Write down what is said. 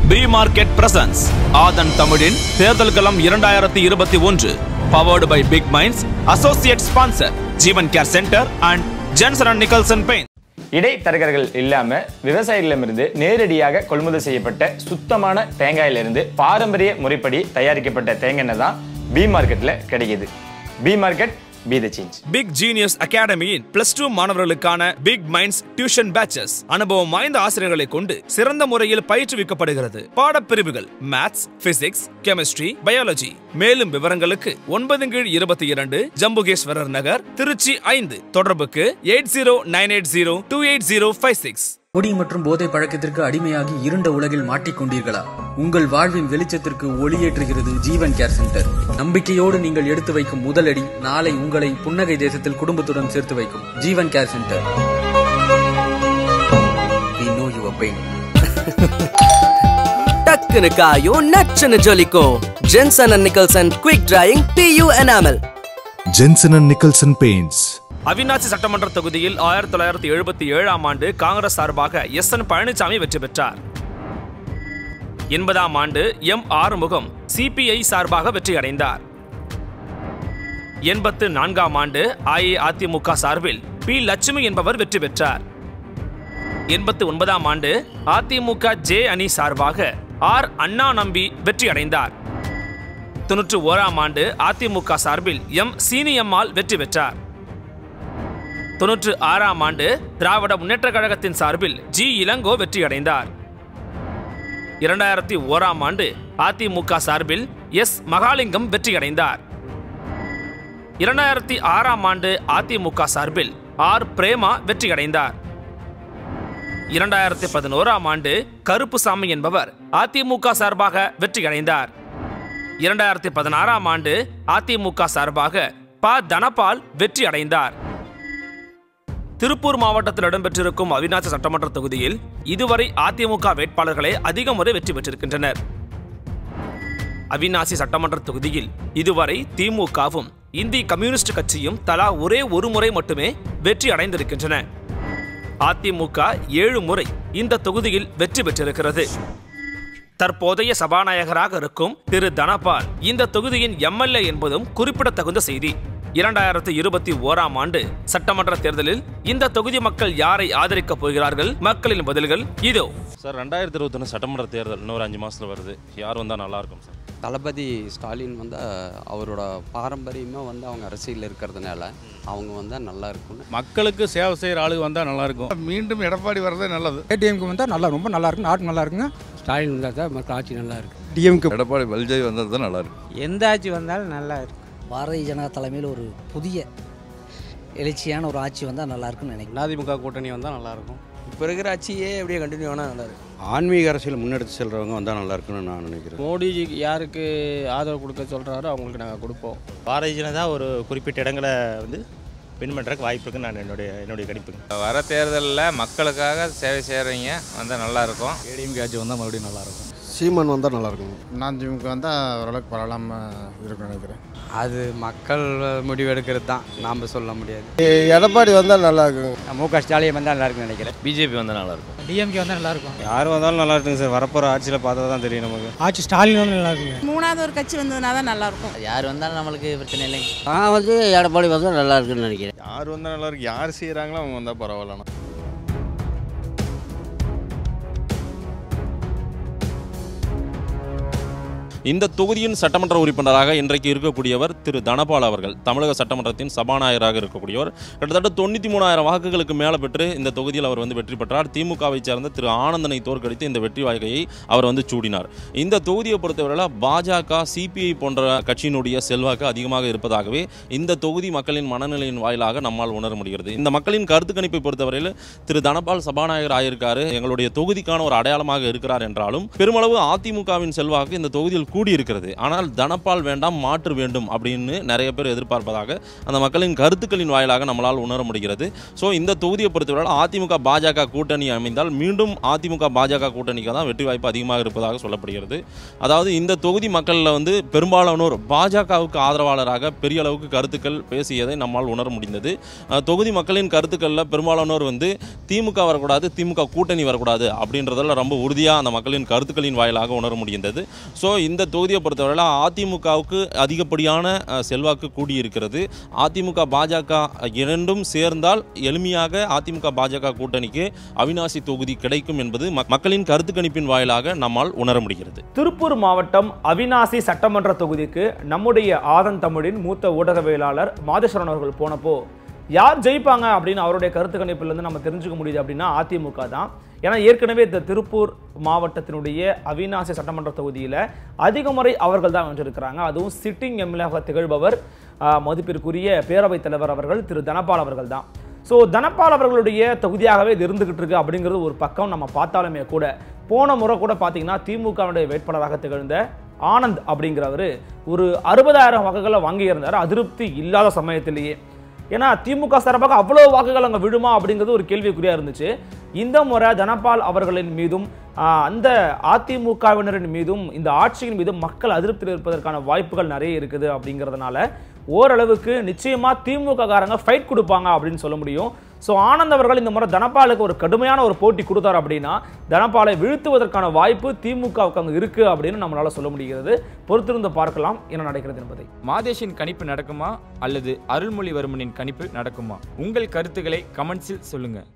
B market presence ஆதன் தமிழின் தேர்தல் களம் இரண்டாயிரத்தி இருபத்தி ஒன்று powered by Big Minds associate sponsor Jeevan Care Centre and Jensen and Nicholson paint இடைத்தரகர்கள் இல்லாம விவசாயிகளிடமிருந்து நேரடியாக கொள்முதல் செய்யப்பட்ட சுத்தமான தேங்காயிலிருந்து பாரம்பரிய முறைப்படி தயாரிக்கப்பட்ட தேங்காய் எண்ணெய் தான் பி மார்க்கெட்ல கிடைக்குது பி market be the change Big Genius அகாடமியின் பிளஸ் டூ மாணவர்களுக்கான பிக் மைண்ட்ஸ் டியூஷன் பேச்சஸ் அனுபவம் வாய்ந்த ஆசிரியர்களை கொண்டு சிறந்த முறையில் பயிற்றுவிக்கப்படுகிறது பாடப்பிரிவுகள் மேத்ஸ் பிசிக்ஸ் கெமிஸ்ட்ரி பயாலஜி மேலும் விவரங்களுக்கு ஒன்பது கீழ் இருபத்தி இரண்டு ஜம்புகேஸ்வரர் நகர் திருச்சி ஐந்து தொடர்புக்கு eight zero nine eight zero two eight zero five six குடி மற்றும் போதை பழக்கத்திற்கு அடிமையாகி இருண்ட உலகில் மாட்டிக்கொண்டீர்களா உங்கள் வாழ்வின் வெளிச்சத்திற்கு ஒளியேற்றுகிறது ஜீவன் கேர் சென்டர் நம்பிக்கையோடு நீங்கள் எடுத்து வைக்கும் முதலடி நாளை உங்களை புன்னகை தேசத்தில் குடும்பத்துடன் சேர்த்து வைக்கும் Jeevan Care Centre We know your pain. டக்குனு காயும் நச்சுன்னு ஜொலிக்கும் Jensen and Nicholson quick drying PU enamel Jensen and Nicholson Paints. Avinashi சட்டமன்ற தொகுதியில் ஆயிரத்தி தொள்ளாயிரத்தி எழுபத்தி ஏழாம் ஆண்டு காங்கிரஸ் சார்பாக எஸ் என் பழனிசாமி வெற்றி பெற்றார் எண்பதாம் ஆண்டு எம் ஆறுமுகம் சிபிஐ சார்பாக வெற்றி அடைந்தார் எண்பத்து நான்காம் ஆண்டு அஇஅதிமுக சார்பில் பி லட்சுமி என்பவர் வெற்றி பெற்றார் எண்பத்து ஒன்பதாம் ஆண்டு அதிமுக ஜே அணி சார்பாக ஆர் அண்ணா நம்பி வெற்றி அடைந்தார் தொன்னூற்று ஓராம் ஆண்டு அதிமுக சார்பில் எம் சீனியம்மாள் வெற்றி பெற்றார் தொன்னூற்று ஆறாம் ஆண்டு திராவிட முன்னேற்ற கழகத்தின் சார்பில் ஜி இளங்கோ வெற்றி அடைந்தார் இரண்டாயிரத்தி ஓராம் ஆண்டு அதிமுக சார்பில் எஸ் மகாலிங்கம் வெற்றி அடைந்தார் இரண்டாயிரத்தி ஆறாம் ஆண்டு அதிமுக சார்பில் ஆர் பிரேமா வெற்றி அடைந்தார் இரண்டாயிரத்தி பதினோராம் ஆண்டு கருப்புசாமி என்பவர் அதிமுக சார்பாக வெற்றி அடைந்தார் இரண்டாயிரத்தி பதினாறாம் ஆண்டு அதிமுக சார்பாக ப தனபால் வெற்றி அடைந்தார் திருப்பூர் மாவட்டத்தில் இடம்பெற்றிருக்கும் அவிநாசி சட்டமன்ற தொகுதியில் இதுவரை அதிமுக வேட்பாளர்களே அதிக முறை வெற்றி பெற்றிருக்கின்றனர் அவிநாசி சட்டமன்ற தொகுதியில் இதுவரை திமுகவும் இந்திய கம்யூனிஸ்ட் கட்சியும் தலா ஒரே ஒரு முறை மட்டுமே வெற்றி அடைந்திருக்கின்றன அதிமுக ஏழு முறை இந்த தொகுதியில் வெற்றி பெற்றிருக்கிறது தற்போதைய சபாநாயகராக இருக்கும் திரு தனபால் இந்த தொகுதியின் எம்எல்ஏ என்பதும் குறிப்பிடத்தகுந்த செய்தி இரண்டாயிரத்து இருபத்தி ஓராம் ஆண்டு சட்டமன்ற தேர்தலில் இந்த தொகுதி மக்கள் யாரை ஆதரிக்கப் போகிறார்கள் மக்களின் பதில்கள் இதோ சார் ரெண்டாயிரத்தி இருபத்தொன்று சட்டமன்ற தேர்தல் இன்னொரு அஞ்சு மாதத்தில் வருது யார் வந்தால் நல்லா இருக்கும் சார் தளபதி ஸ்டாலின் வந்து அவரோட பாரம்பரியமாக வந்து அவங்க அரசியலில் இருக்கிறதுனால அவங்க வந்தால் நல்லா இருக்கும்னு மக்களுக்கு சேவை செய்கிற ஆளுங்க வந்தால் நல்லாயிருக்கும் மீண்டும் எடப்பாடி வர்றதே நல்லது ஏடிஎம்க்கு வந்தால் நல்லா ரொம்ப நல்லா இருக்கும் நாட்டு நல்லா இருக்குங்க ஸ்டாலின் வந்தால் தான் மக்கள் ஆட்சி நல்லா இருக்கு டிஎம்கே எடப்பாடி பல்ஜய் வந்தது தான் நல்லா இருக்கும் எந்த ஆட்சி வந்தாலும் நல்லா இருக்கும் பாரதிய ஜனதா தலைமையில் ஒரு புதிய எழுச்சியான ஒரு ஆட்சி வந்தால் நல்லா இருக்கும்னு நினைக்கிறேன் அதிமுக கூட்டணி வந்தால் நல்லாயிருக்கும் இப்போ இருக்கிற ஆட்சியே அப்படியே கண்டினியூ ஆனால் நல்லா இருக்கும் ஆன்மீக அரசியல் முன்னெடுத்து செல்றவங்க வந்தால் நல்லா இருக்கும்னு நான் நினைக்கிறேன் மோடிஜி யாருக்கு ஆதரவு கொடுக்க சொல்கிறாரோ அவங்களுக்கு நாங்கள் கொடுப்போம் பாரதிய ஜனதா ஒரு குறிப்பிட்ட இடங்களை வந்து வின் பண்ணுறதுக்கு வாய்ப்பு இருக்குன்னு நான் என்னுடைய என்னுடைய கணிப்புங்க வர தேர்தலில் மக்களுக்காக சேவை செய்கிறவங்க வந்தால் நல்லாயிருக்கும் ஏடிஎம்கே ஆட்சி வந்தால் மறுபடியும் நல்லாயிருக்கும் சீமான் வந்தால் நல்லா இருக்கும் நான் திமுக வந்தால் ஓரளவுக்கு பரவாயில்லாமல் இருக்கும்னு நினைக்கிறேன் அது மக்கள் முடிவு எடுக்கிறது தான் நாம் சொல்ல முடியாது எடப்பாடி வந்தால் நல்லா இருக்கும் மு க ஸ்டாலின் வந்தால் நல்லா இருக்குன்னு நினைக்கிறேன் பிஜேபி வந்தால் நல்லா இருக்கும் டிஎம்கே வந்தால் நல்லா இருக்கும் யார் வந்தாலும் நல்லா இருக்குங்க சார் வரப்போகிற ஆட்சியில் பார்த்தா தான் தெரியும் நமக்கு ஆட்சி ஸ்டாலின் வந்தால் நல்லா இருக்குங்க மூணாவது ஒரு கட்சி வந்ததுனா தான் நல்லா இருக்கும் யார் வந்தாலும் நம்மளுக்கு பிரச்சனை இல்லைங்க நான் வந்து எடப்பாடி வந்தால் நல்லா இருக்குன்னு நினைக்கிறேன் யார் வந்தால் நல்லா இருக்கு யார் செய்கிறாங்களோ அவங்க வந்தால் பரவாயில்லண்ணா இந்த தொகுதியின் சட்டமன்ற உறுப்பினராக இன்றைக்கு இருக்கக்கூடியவர் திரு தனபால் அவர்கள் தமிழக சட்டமன்றத்தின் சபாநாயகராக இருக்கக்கூடியவர் கிட்டத்தட்ட தொண்ணூற்றி மூணாயிரம் வாக்குகளுக்கு மேலே பெற்று இந்த தொகுதியில் அவர் வந்து வெற்றி பெற்றார் திமுகவை சேர்ந்த திரு ஆனந்தனை தோற்கடித்து இந்த வெற்றி வாய்க்கையை அவர் வந்து சூடினார் இந்த தொகுதியை பொறுத்தவரையில் பாஜக சிபிஐ போன்ற கட்சியினுடைய செல்வாக்கு அதிகமாக இருப்பதாகவே இந்த தொகுதி மக்களின் மனநிலையின் வாயிலாக நம்மால் உணர முடிகிறது இந்த மக்களின் கருத்து கணிப்பை பொறுத்தவரையில் திரு தனபால் சபாநாயகர் ஆயிருக்காரு எங்களுடைய தொகுதிக்கான ஒரு அடையாளமாக இருக்கிறார் என்றாலும் பெருமளவு அதிமுகவின் செல்வாக்கு இந்த தொகுதியில் கூடியிருக்கிறது ஆனால் தனபால் வேண்டாம் மாற்று வேண்டும் அப்படின்னு நிறைய பேர் எதிர்பார்ப்பதாக அந்த மக்களின் கருத்துக்களின் வாயிலாக நம்மளால் உணர முடிகிறது ஸோ இந்த தொகுதியை பொறுத்தவரை அதிமுக பாஜக கூட்டணி அமைந்தால் மீண்டும் அதிமுக பாஜக கூட்டணிக்கு தான் வெற்றி வாய்ப்பு அதிகமாக இருப்பதாக சொல்லப்படுகிறது அதாவது இந்த தொகுதி மக்களில் வந்து பெரும்பாலானோர் பாஜகவுக்கு ஆதரவாளராக பெரிய அளவுக்கு கருத்துக்கள் பேசியதை நம்மால் உணர முடிந்தது அஹ், தொகுதி மக்களின் கருத்துக்களில் பெரும்பாலானோர் வந்து திமுக வரக்கூடாது திமுக கூட்டணி வரக்கூடாது அப்படின்றதில் ரொம்ப உறுதியாக அந்த மக்களின் கருத்துக்களின் வாயிலாக உணர முடிந்தது ஸோ இந்த தொகுதியை பொறுத்தவரையில் அதிமுகவுக்கு அதிகப்படியான அஹ், செல்வாக்கு கூடியிருக்கிறது அதிமுக பாஜக இரண்டும் சேர்ந்தால் எளிமையாக அதிமுக பாஜக கூட்டணிக்கு அவினாசி தொகுதி கிடைக்கும் என்பது மக்- மக்களின் கருத்து கணிப்பின் வாயிலாக நம்மால் உணர முடிகிறது திருப்பூர் மாவட்டம் அவினாசி சட்டமன்ற தொகுதிக்கு நம்முடைய ஆதன் தமிழின் மூத்த ஊடகவியலாளர் மாதேஸ்வரன் அவர்கள் போனப்போ யார் ஜெயிப்பாங்க அப்படின்னு அவருடைய கருத்து கணிப்பிலிருந்து நம்ம தெரிஞ்சுக்க முடியுது அப்படின்னா அதிமுக தான் ஏன்னா ஏற்கனவே இந்த திருப்பூர் மாவட்டத்தினுடைய அவினாசி சட்டமன்ற தொகுதியில் அதிக முறை அவர்கள் தான் வென்றிருக்கிறாங்க அதுவும் சிட்டிங் எம்எல்ஏவாக திகழ்பவர் ஆஹ், மதிப்பிற்குரிய பேரவைத் தலைவர் அவர்கள் திரு தனபால் அவர்கள் தான் ஸோ தனபால் அவர்களுடைய தொகுதியாகவே இது இருந்துகிட்டு இருக்கு அப்படிங்கிறது ஒரு பக்கம் நம்ம பார்த்தாலுமே கூட போன முறை கூட பார்த்தீங்கன்னா திமுகவுடைய வேட்பாளராக திகழ்ந்த ஆனந்த் அப்படிங்கிறவர் ஒரு அறுபதாயிரம் வாக்குகளை வாங்கியிருந்தார் அதிருப்தி இல்லாத சமயத்திலேயே ஏன்னா திமுக சார்பாக அவ்வளோ வாக்குகள் அங்கே விழுமா அப்படிங்கிறது ஒரு கேள்விக்குறியாக இருந்துச்சு இந்த முறை தனபால் அவர்களின் மீதும் ஆஹ், அந்த அதிமுகவினரின் மீதும் இந்த ஆட்சியின் மீதும் மக்கள் அதிருப்தியில் இருப்பதற்கான வாய்ப்புகள் நிறைய இருக்குது அப்படிங்கிறதுனால ஓரளவுக்கு நிச்சயமா திமுக காரங்க ஃபைட் கொடுப்பாங்க அப்படின்னு சொல்ல முடியும் ஸோ ஆனந்த் அவர்கள் இந்த முறை தனபாலுக்கு ஒரு கடுமையான ஒரு போட்டி கொடுத்தார் அப்படின்னா தனபாலை வீழ்த்துவதற்கான வாய்ப்பு திமுகவுக்கு அங்கே இருக்கு அப்படின்னு நம்மளால சொல்ல முடிகிறது பொறுத்திருந்து பார்க்கலாம் என்ன நடக்கிறது என்பதை மாதேஷின் கணிப்பு நடக்குமா அல்லது அருள்மொழிவர்மனின் கணிப்பு நடக்குமா உங்கள் கருத்துக்களை கமெண்ட்ஸில் சொல்லுங்க